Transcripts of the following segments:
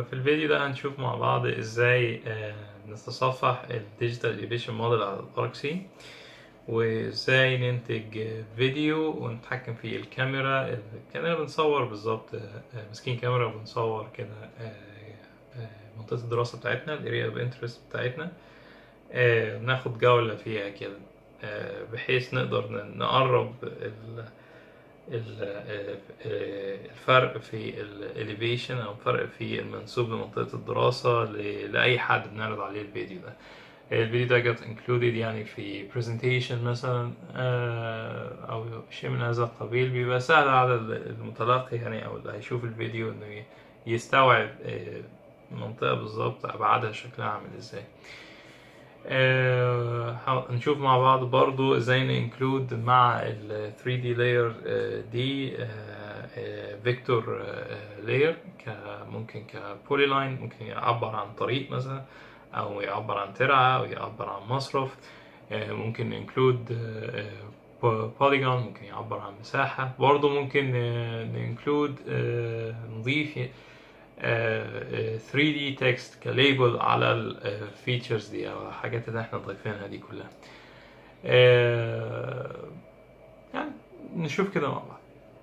في الفيديو ده هنشوف مع بعض ازاي آه، نتصفح الديجيتال اليفيشن موديل على الاركسي وازاي ننتج فيديو ونتحكم في الكاميرا كأننا بنصور بالظبط آه، ماسكين كاميرا وبنصور كده آه، آه، منطقة الدراسة بتاعتنا الاريا اوف انترست بتاعتنا آه، ناخد جولة فيها كده آه، بحيث نقدر ن- نقرب ال- ال- آه، آه، الفرق في الاليفيشن او الفرق في المنسوب لمنطقة الدراسة ل- لأي حد بنعرض عليه الفيديو ده الفيديو ده جت included يعني في presentation مثلا آه، او شيء من هذا القبيل بيبقى سهل على المتلقي يعني او اللي هيشوف الفيديو انه ي- يستوعب آه، المنطقة بالظبط ابعادها شكلها عامل ازاي آه، ح- نشوف مع بعض برضو ازاي ننكلود مع ال 3D layer آه، دي فيكتور layer ممكن كبولي لاين ممكن يعبر عن طريق مثلا او يعبر عن ترعة او يعبر عن مصرف آه، ممكن انكلود بوليجون ممكن يعبر عن مساحة برضو ممكن ننكلود نضيف آه، آه، 3D text كليبل على الفيتشرز دي او الحاجات اللي احنا ضايفينها دي كلها آه، يعني نشوف كده مع بعض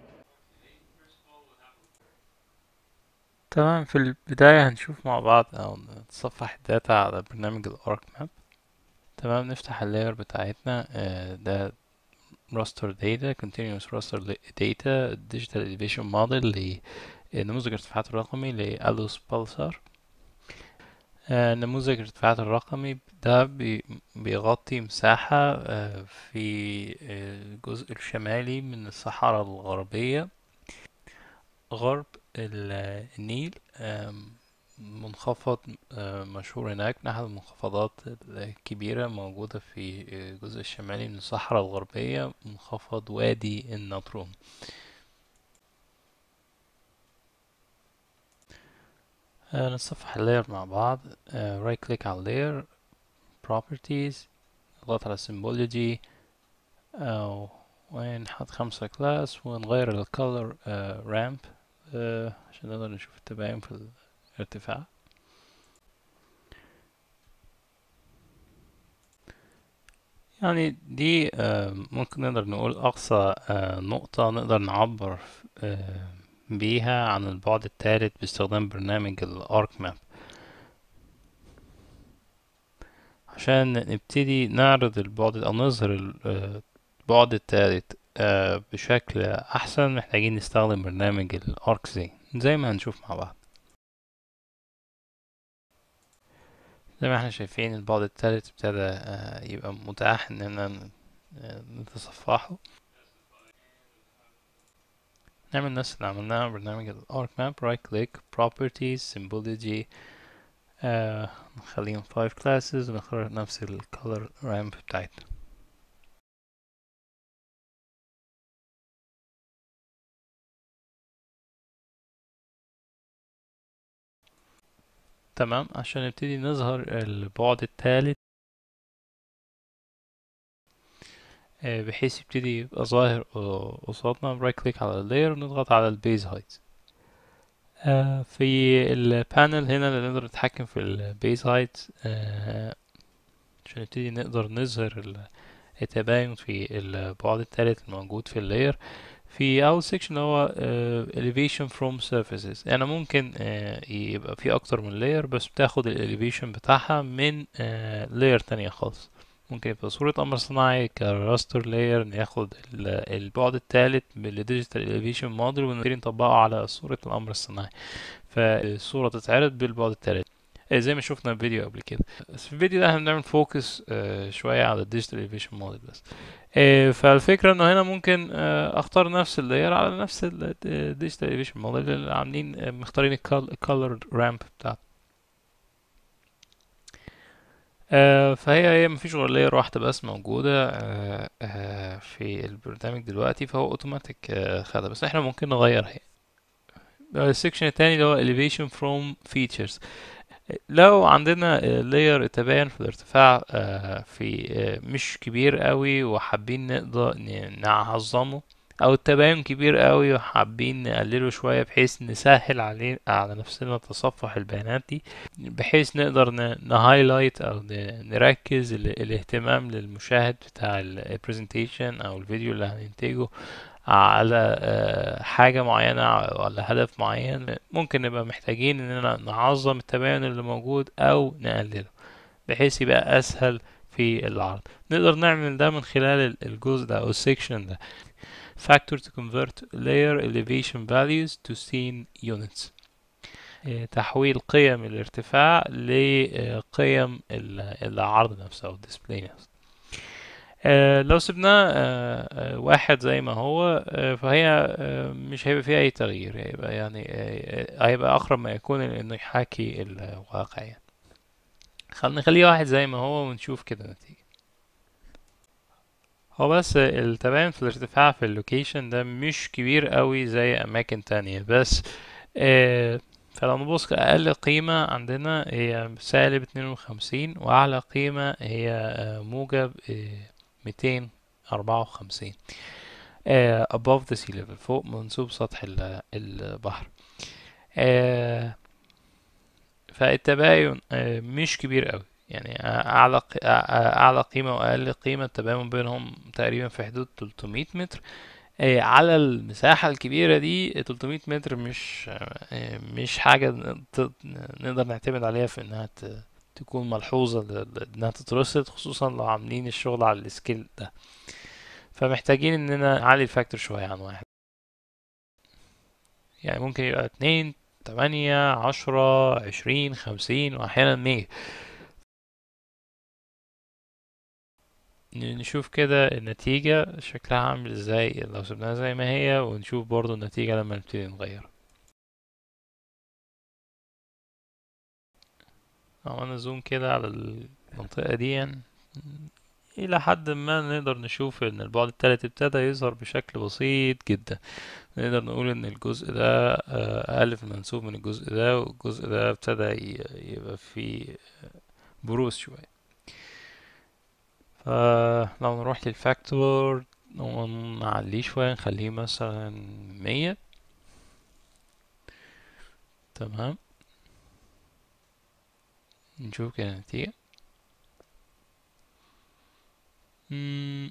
تمام في البداية هنشوف مع بعض أو نتصفح الداتا على برنامج الأورك ماب تمام نفتح اللاير بتاعتنا آه، ده raster data continuous raster data digital elevation model لنموذج الارتفاعات الرقمي لألوس بالسار آه، نموذج الارتفاعات الرقمي ده بي- بيغطي مساحة آه، في آه، الجزء الشمالي من الصحراء الغربية غرب ال- النيل آم، منخفض آه، مشهور هناك من أحد المنخفضات الكبيرة موجودة في الجزء الشمالي من الصحراء الغربية منخفض وادي النطرون آه، نتصفح اللاير مع بعض رايت كليك على اللاير properties نضغط على symbology أو ونحط خمسة كلاس ونغير ال color آه، ramp آه، عشان نقدر نشوف التباين في الارتفاع يعني دي آه، ممكن نقدر نقول أقصى آه، نقطة نقدر نعبر آه، بيها عن البعد الثالث باستخدام برنامج الأرك ماب عشان نبتدي نعرض البعد أو نظهر ال- آه، البعد الثالث آه، بشكل أحسن محتاجين نستخدم برنامج الأرك زي زي ما هنشوف مع بعض زي ما احنا شايفين البعد الثالث ابتدى آه، يبقى متاح اننا ن- آه، نتصفحه نعمل نفس اللي عملناه برنامج الارك ماب رايت كليك properties symbology آه نخليهم 5 classes ونختار نفس ال color ramp بتاعتنا تمام عشان نبتدي نظهر البعد الثالث آه، بحيث يبتدي يبقى ظاهر آه، قصادنا رايت كليك على اللاير ونضغط على البيز هايت في البانل هنا اللي نقدر نتحكم في البيز هايت عشان نبتدي نقدر نظهر ال- التباين في البعد الثالث الموجود في اللاير في أول سيكشن اللي هو آه، elevation from surfaces يعني ممكن آه، يبقى في أكتر من layer بس بتاخد ال elevation بتاعها من آه، layer تانية خالص ممكن يبقى صورة قمر صناعي كراستر لاير ناخد ال- البعد الثالث بالديجيتال elevation موديل ونبتدي نطبقه على صورة القمر الصناعي فالصورة تتعرض بالبعد الثالث آه، زي ما شفنا في فيديو قبل كده بس في الفيديو ده هنعمل فوكس شوية على الديجيتال elevation موديل بس آه، فالفكرة انه هنا ممكن آه، اختار نفس اللاير على نفس الديجيتال elevation موديل اللي عاملين آه، مختارين الكالر رامب بتاعته آه، فهي هي مفيش غير لاير واحدة بس موجودة آه، آه، في البرنامج دلوقتي فهو اوتوماتيك خدها بس احنا ممكن نغيرها السكشن التاني اللي هو elevation from features لو عندنا لاير التباين في الارتفاع آه، في آه، مش كبير قوي وحابين نقدر ن- نعظمه او التباين كبير قوي وحابين نقلله شوية بحيث نسهل عليه على نفسنا تصفح البيانات دي بحيث نقدر نهايلايت او ن- نركز ال- الاهتمام للمشاهد بتاع البرزنتيشن او الفيديو اللي هننتجه على آه، حاجة معينة ولا هدف معين ممكن نبقى محتاجين اننا نعظم التباين اللي موجود او نقلله بحيث يبقى اسهل في العرض نقدر نعمل ده من خلال ال- الجزء ده او السيكشن ده factor to convert layer elevation values to scene units آه، تحويل قيم الارتفاع لقيم ال- العرض نفسه او الديسبلاي نفسه آه، لو سبناه آه، آه، واحد زي ما هو آه، فهي آه، مش هيبقى فيها اي تغيير هيبقى يعني آه، آه، هيبقى اقرب ما يكون انه يحاكي الواقع يعني خلينا نخليه واحد زي ما هو ونشوف كده نتيجة هو بس التباين في الارتفاع في اللوكيشن ده مش كبير قوي زي اماكن تانية بس آه، فلو نبص اقل قيمة عندنا هي سالب اتنين وخمسين واعلى قيمة هي آه، موجب ميتين اربعة وخمسين above the sea level فوق منسوب سطح ال- البحر آه، فالتباين آه، مش كبير قوي يعني اعلى ق- آه، اعلى قيمه واقل قيمه التباين بينهم تقريبا في حدود 300 متر آه، على المساحه الكبيره دي 300 متر مش آه، مش حاجه ت- نقدر نعتمد عليها في انها ت- تكون ملحوظه ل- ل- انها تترصد خصوصا لو عاملين الشغل على السكيل ده فمحتاجين اننا نعلي الفاكتور شويه عن واحد يعني ممكن يبقى اتنين تمانية عشرة عشرين خمسين وأحيانا مية ن- نشوف كده النتيجة شكلها عامل ازاي لو سيبناها زي ما هي ونشوف برضو النتيجة لما نبتدي نغير عملنا زوم كده على المنطقة دي يعني إلى حد ما نقدر نشوف إن البعد التالت ابتدى يظهر بشكل بسيط جدا نقدر نقول إن الجزء ده آه، أقل في المنسوب من الجزء ده والجزء ده ابتدى ي- يبقى فيه بروز شوية فلو نروح للفاكتور ونعليه شوية نخليه مثلا مية تمام نشوف كده النتيجة مم،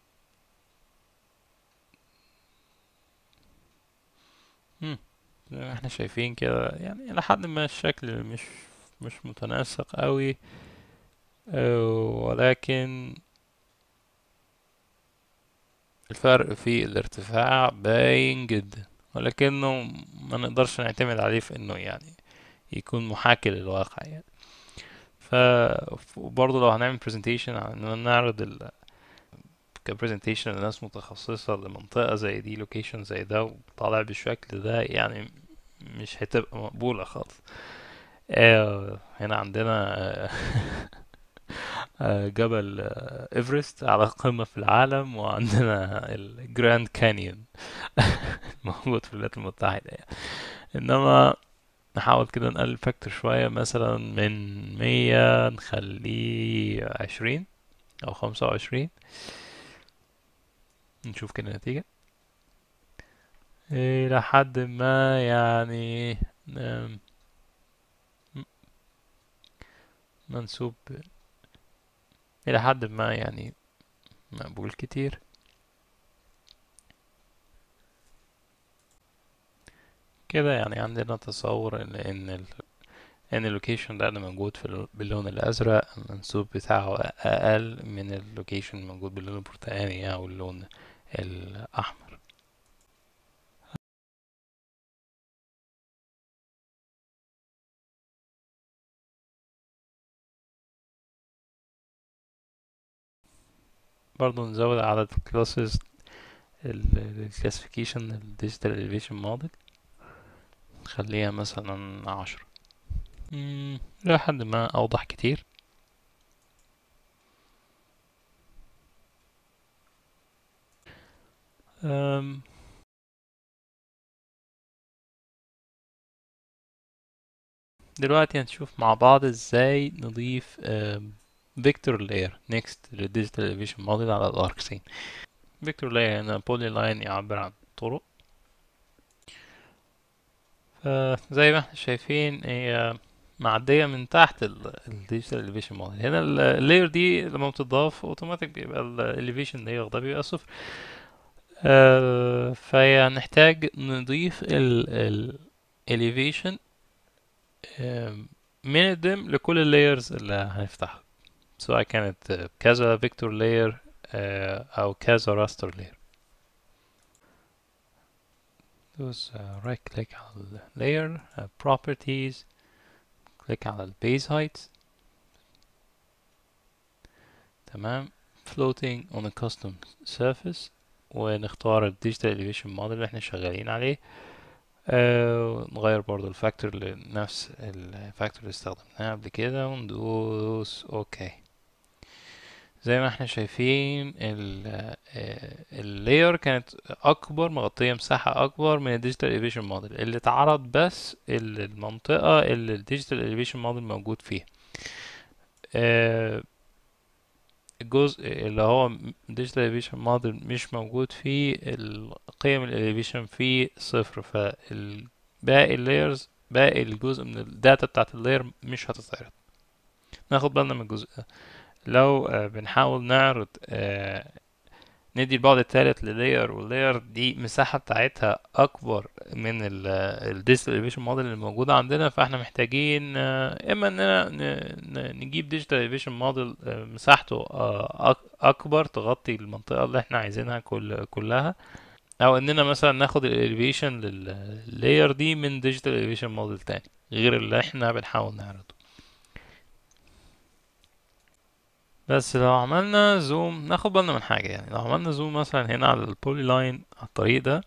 مم، زي ما احنا شايفين كده يعني لحد ما الشكل مش مش متناسق قوي آه، ولكن الفرق في الارتفاع باين جدا ولكنه ما نقدرش نعتمد عليه في انه يعني يكون محاكي للواقع يعني ف وبرضه لو هنعمل presentation عن اننا نعرض ال كبرزنتيشن لناس متخصصة لمنطقة زي دي لوكيشن زي ده وطالع بالشكل ده يعني مش هتبقى مقبولة خالص آه هنا عندنا آه، آه، جبل آه، ايفرست على قمة في العالم وعندنا الجراند كانيون موجود في الولايات المتحدة يعني. انما نحاول كده نقلل الفاكتور شوية مثلا من مية نخليه عشرين او خمسة وعشرين نشوف كده النتيجة إلى حد ما يعني آم، م- منسوب إلى حد ما يعني مقبول كتير كده يعني عندنا تصور ان ان ال ان اللوكيشن ده اللي موجود في ال- باللون الازرق المنسوب بتاعه اقل من اللوكيشن الموجود باللون البرتقاني او اللون الاحمر برضو نزود عدد الكلاسز الكلاسيفيكيشن الديجيتال اليفيشن موديل نخليها مثلا عشرة مم، إلى حد ما أوضح كتير أم، دلوقتي هنشوف مع بعض ازاي نضيف فيكتور لاير نيكست للديجيتال اليفيشن موديل على الارك سين فيكتور لاير هنا بولي لاين يعبر عن طرق فزي ما احنا شايفين هي معدية من تحت الديجيتال اليفيشن موديل هنا اللاير دي لما بتضاف اوتوماتيك بيبقى الاليفيشن لاير ده بيبقى صفر آه فهنحتاج نضيف ال elevation من الدم لكل اللايرز اللي هنفتحها سواء كانت كذا فيكتور لاير او كذا راستر لاير دوس رايت كليك على اللاير properties كليك على البيز height تمام floating on a custom surface ونختار الديجيتال elevation موديل اللي احنا شغالين عليه آه نغير برضو الفاكتور لنفس الفاكتور اللي استخدمناه قبل كده وندوس اوكي زي ما احنا شايفين اللاير كانت اكبر مغطية مساحة اكبر من الديجيتال اليفيشن موديل اللي اتعرض بس المنطقة اللي الديجيتال اليفيشن موديل موجود فيها آه الجزء اللي هو ديجيتال اليفيشن موديل مش موجود فيه القيم الاليفيشن فيه صفر فالباقي اللايرز باقي الجزء من الداتا بتاعت اللاير مش هتتعرض ناخد بالنا من الجزء ده لو آه بنحاول نعرض آه ندي البعد الثالث للاير واللاير دي مساحة بتاعتها أكبر من الديجيتال اليفيشن موديل اللي موجودة عندنا فاحنا محتاجين آه إما إننا نجيب ديجيتال اليفيشن موديل مساحته أكبر تغطي المنطقة اللي احنا عايزينها كل كلها أو إننا مثلا ناخد الاليفيشن لللاير دي من ديجيتال اليفيشن موديل تاني غير اللي احنا بنحاول نعرضه بس لو عملنا زوم ناخد بالنا من حاجة يعني لو عملنا زوم مثلا هنا على البولي لاين على الطريق ده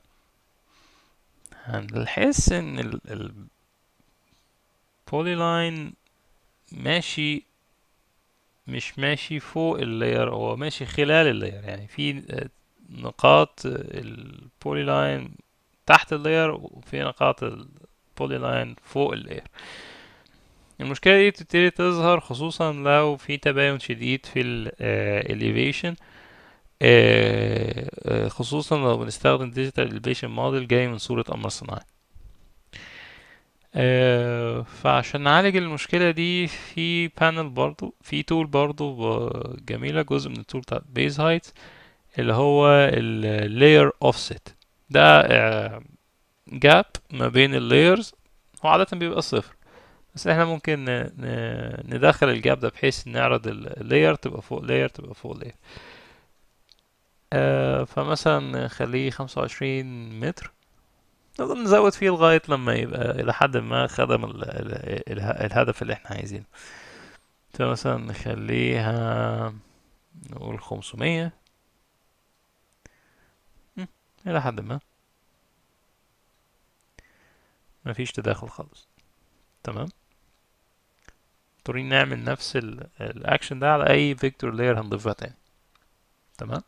هنحس ان ال البولي لاين ماشي مش ماشي فوق اللاير هو ماشي خلال اللاير يعني في نقاط البولي لاين تحت اللاير وفي نقاط البولي لاين فوق اللاير المشكلة دي بتبتدي تظهر خصوصا لو في تباين شديد في الاليفيشن خصوصا لو بنستخدم ديجيتال اليفيشن موديل جاي من صورة قمر صناعي فعشان نعالج المشكلة دي في بانل برضو في تول برضو جميلة جزء من التول بتاع بيز هايت اللي هو اللاير اوفست ده جاب ما بين اللايرز هو عادة بيبقى صفر بس احنا ممكن ندخل الجاب ده بحيث نعرض اللاير تبقى فوق لاير تبقى فوق لاير آه فمثلا نخليه خمسة وعشرين متر نقدر نزود فيه لغاية لما يبقى إلى حد ما خدم ال ال الهدف اللي احنا عايزينه فمثلا نخليها نقول خمسمية إلى حد ما مفيش تداخل خالص تمام مضطرين نعمل نفس الاكشن ده على اي فيكتور لاير هنضيفها تاني تمام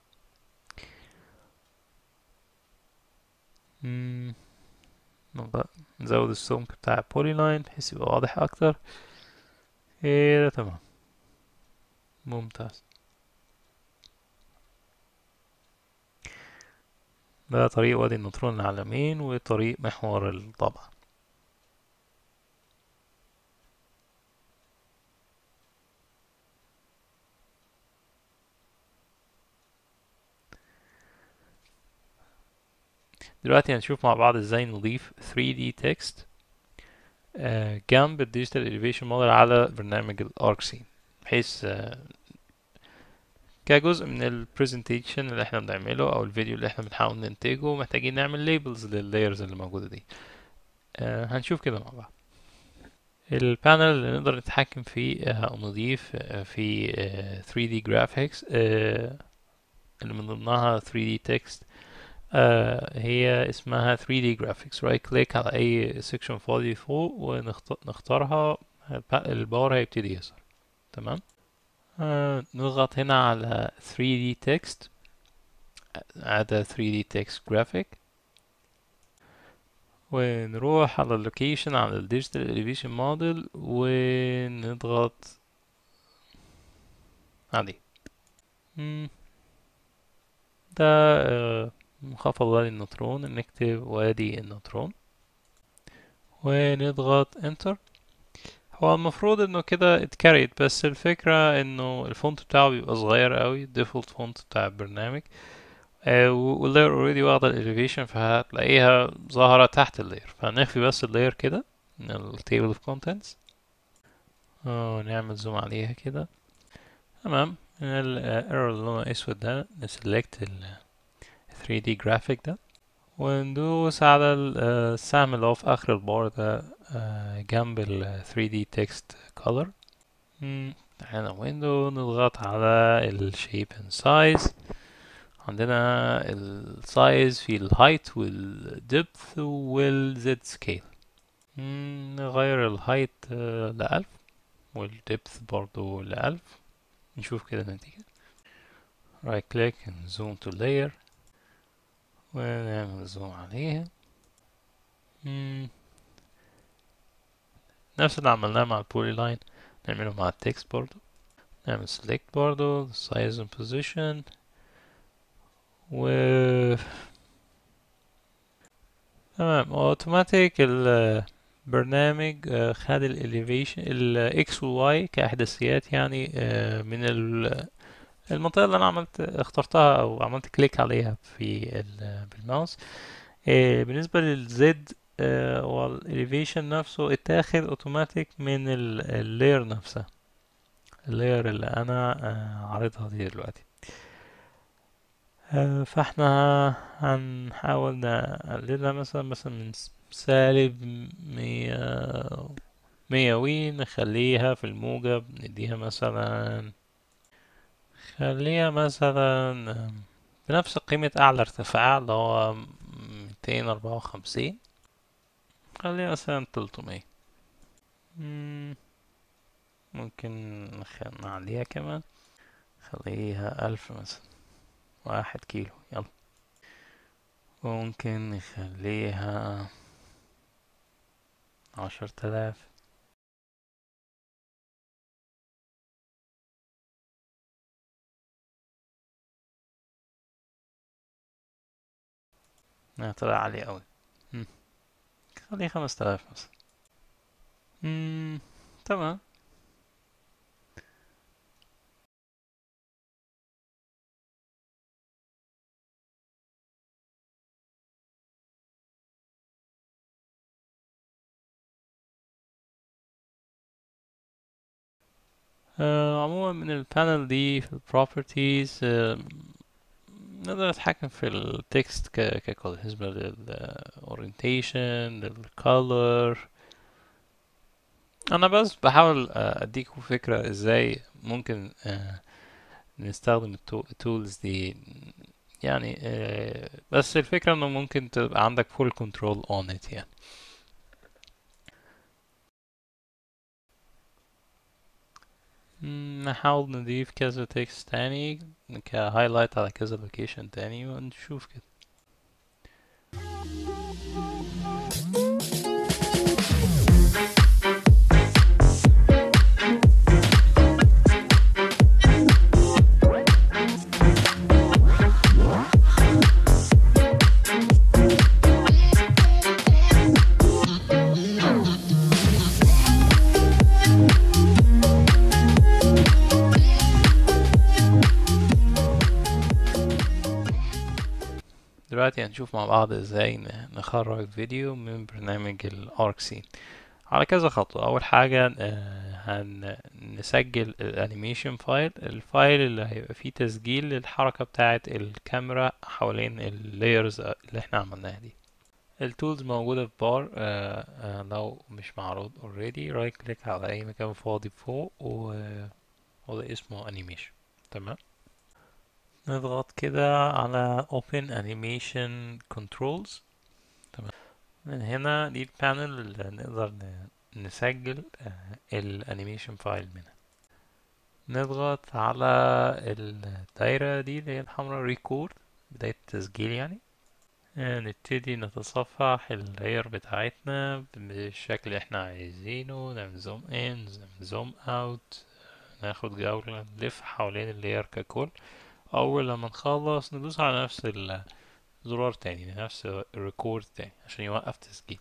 نزود السمك بتاع البولي لاين بحيث يبقى واضح اكتر كده تمام ممتاز ده طريق وادي النطرون على اليمين وطريق محور الضبع دلوقتي هنشوف مع بعض ازاي نضيف 3D text آه جنب الديجيتال اليفيشن موديل على برنامج الاركسين بحيث آه كجزء من البرزنتيشن اللي احنا بنعمله او الفيديو اللي احنا بنحاول ننتجه محتاجين نعمل ليبلز لللايرز اللي موجوده دي آه هنشوف كده مع بعض البانل اللي نقدر نتحكم فيه او نضيف في 3D graphics اللي من ضمنها 3D text آه هي اسمها 3D graphics رايت كليك على اي سيكشن فاضي فوق ونختارها الباور هيبتدي يظهر تمام آه نضغط هنا على 3D text add 3D text graphic ونروح على اللوكيشن على الديجيتال اليفيشن موديل ونضغط عليه ده آه، منخفض وادي النطرون نكتب وادي النطرون ونضغط انتر هو المفروض انه كده اتكريت بس الفكرة انه الفونت بتاعه بيبقى صغير قوي الديفولت فونت بتاع البرنامج آه واللاير اوريدي واخدة الاليفيشن فهتلاقيها ظاهرة تحت اللاير فهنخفي بس اللاير كده من التيبل اوف كونتنتس ونعمل زوم عليها كده تمام من الايرور اللي لونه اسود ده نسلكت ال 3D graphic ده وندوس على السهم اللي هو في اخر البار ده آه، جنب ال 3D text color هنا ويندو نضغط على ال shape and size عندنا ال size في ال height وال depth وال z scale مم، نغير ال height آه، لألف وال depth برضو لألف نشوف كده النتيجة right click and zoom to layer ونعمل زوم عليها مم. نفس اللي عملناه مع البولي لاين نعمله مع التكست برضو نعمل select برضو size and position و تمام اوتوماتيك البرنامج آه، خد الاليفيشن الاكس والواي كاحداثيات يعني آه، من ال- المنطقة اللي انا عملت اخترتها او عملت كليك عليها في ال- بالماوس آه، بالنسبة للزد هو الاليفيشن نفسه اتاخد اوتوماتيك من اللاير نفسها اللاير اللي انا آه، عارضها دي دلوقتي آه، فاحنا هنحاول نقللها مثلا مثلا من س- سالب مية مية وي نخليها في الموجب نديها مثلا خليها مثلا آم، بنفس قيمة أعلى ارتفاع اللي هو ميتين أربعة وخمسين خليها مثلا تلتمية مم، ممكن نخ- نعليها كمان خليها ألف مثلا واحد كيلو يلا ممكن نخليها عشر تلاف لا طلع عالي أوي مم. خليه خمس تلاف مثلا مم. تمام آه عموما من البانل دي في البروبرتيز آه نقدر نتحكم في التكست ك ككل بالنسبة للأورينتيشن للكالر أنا بس بحاول آه، أديكم فكرة إزاي ممكن آه، نستخدم التولز دي يعني آه، بس الفكرة إنه ممكن تبقى عندك full control on it يعني مم، نحاول نضيف كذا تكست تاني كهايلايت على كذا لوكيشن تاني ونشوف كده دلوقتي هنشوف مع بعض ازاي ن- نخرج فيديو من برنامج الاركسي على كذا خطوة أول حاجة آه، هنسجل الانيميشن فايل الفايل اللي هيبقى فيه تسجيل للحركة بتاعة الكاميرا حوالين اللايرز اللي احنا عملناها دي التولز موجودة في بار آه، آه، لو مش معروض اوريدي رايت كليك على أي مكان فاضي فوق و وده اسمه انيميشن تمام نضغط كده على Open Animation Controls تمام من هنا دي البانل اللي نقدر ن- نسجل آه، الانيميشن فايل منها نضغط على الدايرة دي اللي هي الحمراء ريكورد بداية التسجيل يعني آه، نبتدي نتصفح اللاير بتاعتنا بالشكل اللي احنا عايزينه نعمل زوم ان نعمل زوم اوت ناخد جولة نلف حوالين اللاير ككل اول لما نخلص ندوس على نفس الزرار تاني نفس الريكورد تاني عشان يوقف تسجيل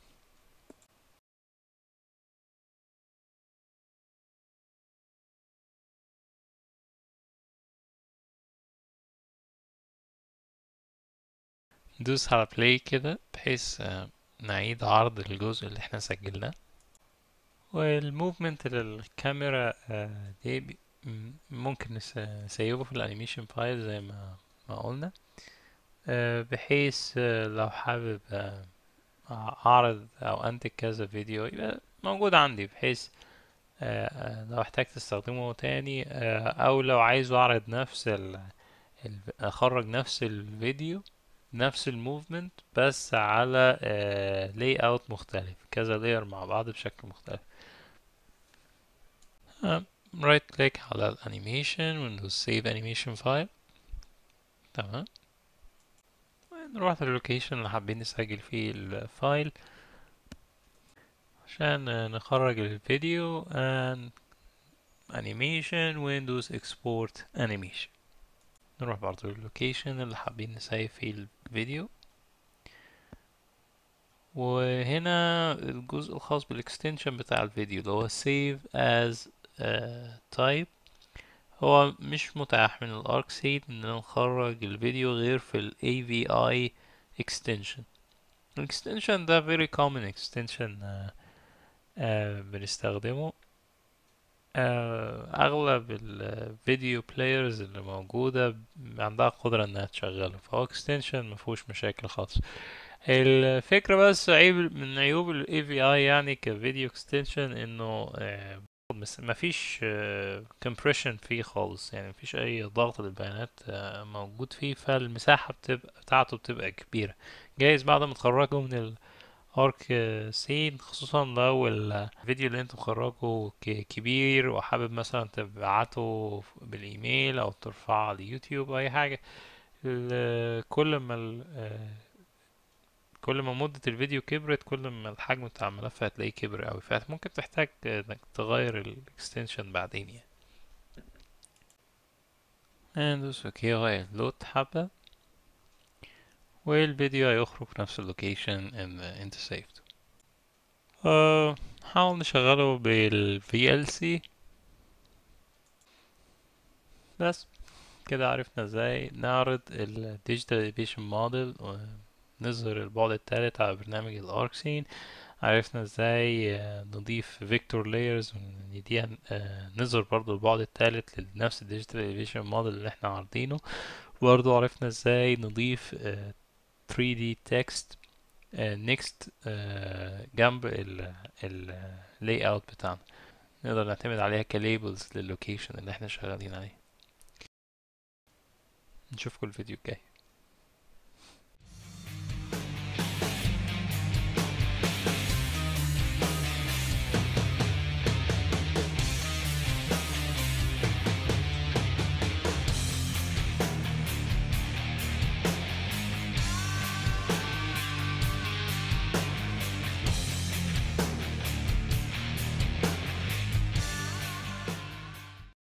ندوس على بلاي كده بحيث آه، نعيد عرض الجزء اللي احنا سجلناه والموفمنت للكاميرا آه، دي بي- م- ممكن نس- نسيبه في الانيميشن فايل زي ما ما قلنا آه، بحيث آه، لو حابب آه، اعرض او انتج كذا فيديو يبقى موجود عندي بحيث آه، آه، لو احتجت استخدمه تاني آه، او لو عايز اعرض نفس ال ال- اخرج نفس الفيديو نفس الموفمنت بس على لاي اوت مختلف كذا لاير مع بعض بشكل مختلف رايت كليك على الانيميشن وندوس سيف انيميشن فايل تمام نروح للوكيشن اللي حابين نسجل فيه الفايل عشان آه، نخرج الفيديو and animation وندوس export animation نروح برضو للوكيشن اللي حابين نسيف فيه الفيديو وهنا الجزء الخاص بالاكستنشن بتاع الفيديو اللي هو save as uh, type هو مش متاح من الاركسيد ان نخرج الفيديو غير في ال AVI extension الاكستنشن ده very common extension uh, uh, بنستخدمه آه، اغلب الفيديو بلايرز اللي موجوده عندها قدره انها تشغله فهو اكستنشن مفهوش مشاكل خالص الفكره بس عيب من عيوب الاي في اي يعني كفيديو اكستنشن انه آه، مس- مفيش كومبريشن فيه خالص يعني مفيش اي ضغط للبيانات آه، موجود فيه فالمساحه بتبقى بتاعته بتبقى كبيره جايز بعد ما تخرجه من الارك سين خصوصا لو الفيديو اللي انت مخرجه ك- كبير وحابب مثلا تبعته بالايميل او ترفعه على اليوتيوب او اي حاجه ال- كل ما ال- آه، كل ما مدة الفيديو كبرت كل ما الحجم بتاع الملف هتلاقيه كبر اوي فممكن تحتاج انك تغير الاكستنشن بعدين يعني ندوس اوكي غير لود حبة والفيديو هيخرج في نفس اللوكيشن اللي انت سيفته أه حاول نشغله بال VLC بس كده عرفنا ازاي نعرض ال Digital Aviation Model ونظهر البعد التالت على برنامج الاركسين عرفنا ازاي آه، نضيف فيكتور لايرز ونديها آه، نظهر برضو البعد التالت لنفس الديجيتال ايفيشن موديل اللي احنا عارضينه برضو عرفنا ازاي نضيف آه، 3D text آه، next آه، جنب ال ال layout بتاعنا نقدر نعتمد عليها كليبلز لللوكيشن اللي احنا شغالين عليه نشوفكم الفيديو الجاي